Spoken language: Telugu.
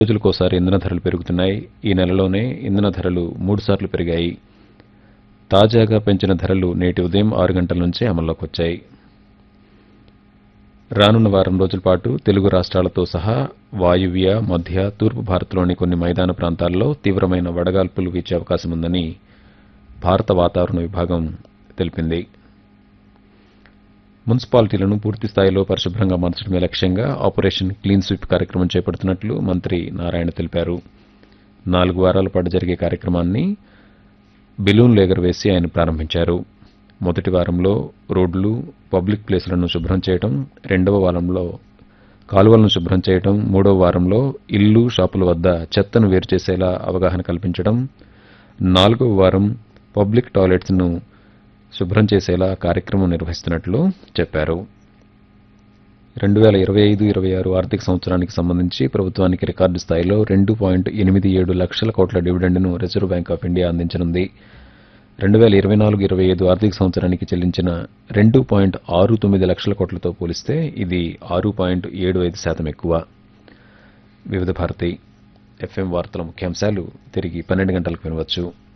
రోజులకోసారి ఇంధన ధరలు పెరుగుతున్నాయి ఈ నెలలోనే ఇంధన ధరలు మూడుసార్లు పెరిగాయి తాజాగా పెంచిన ధరలు నేటి ఉదయం ఆరు గంటల నుంచే అమల్లోకి వచ్చాయి రానున్న వారం రోజుల పాటు తెలుగు రాష్ట్రాలతో సహా వాయువ్య మధ్య తూర్పు భారత్లోని కొన్ని మైదాన ప్రాంతాల్లో తీవ్రమైన వడగాల్పులు వీచే అవకాశం ఉందని భారత వాతావరణ విభాగం తెలిపింది మున్సిపాలిటీలను పూర్తి స్థాయిలో పరిశుభ్రంగా మార్చడమే లక్ష్యంగా ఆపరేషన్ క్లీన్ స్వీప్ కార్యక్రమం చేపడుతున్నట్లు మంత్రి నారాయణ తెలిపారు నాలుగు వారాల పాటు జరిగే కార్యక్రమాన్ని బెలూన్లు ఎగరవేసి ఆయన ప్రారంభించారు మొదటి వారంలో రోడ్లు పబ్లిక్ ప్లేసులను శుభ్రం చేయడం రెండవ వారంలో కాలువలను శుభ్రం చేయడం మూడవ వారంలో ఇల్లు షాపుల వద్ద చెత్తను వేరు చేసేలా అవగాహన కల్పించడం నాలుగవ వారం పబ్లిక్ టాయిలెట్స్ను శుభ్రం చేసేలా కార్యక్రమం నిర్వహిస్తున్నట్లు చెప్పారు రెండు వేల ఇరవై ఐదు ఇరవై ఆరు ఆర్థిక సంవత్సరానికి సంబంధించి ప్రభుత్వానికి రికార్డు స్థాయిలో రెండు పాయింట్ ఎనిమిది ఏడు లక్షల కోట్ల డివిడెండ్ను రిజర్వ్ బ్యాంక్ ఆఫ్ ఇండియా అందించనుంది రెండు వేల ఇరవై నాలుగు ఇరవై ఐదు ఆర్థిక సంవత్సరానికి చెల్లించిన రెండు పాయింట్ ఆరు తొమ్మిది లక్షల కోట్లతో పోలిస్తే ఇది ఆరు పాయింట్ ఏడు ఐదు శాతం ఎక్కువ వివిధ భారతి ఎఫ్ఎం వార్తల ముఖ్యాంశాలు తిరిగి పన్నెండు గంటలకు వినవచ్చు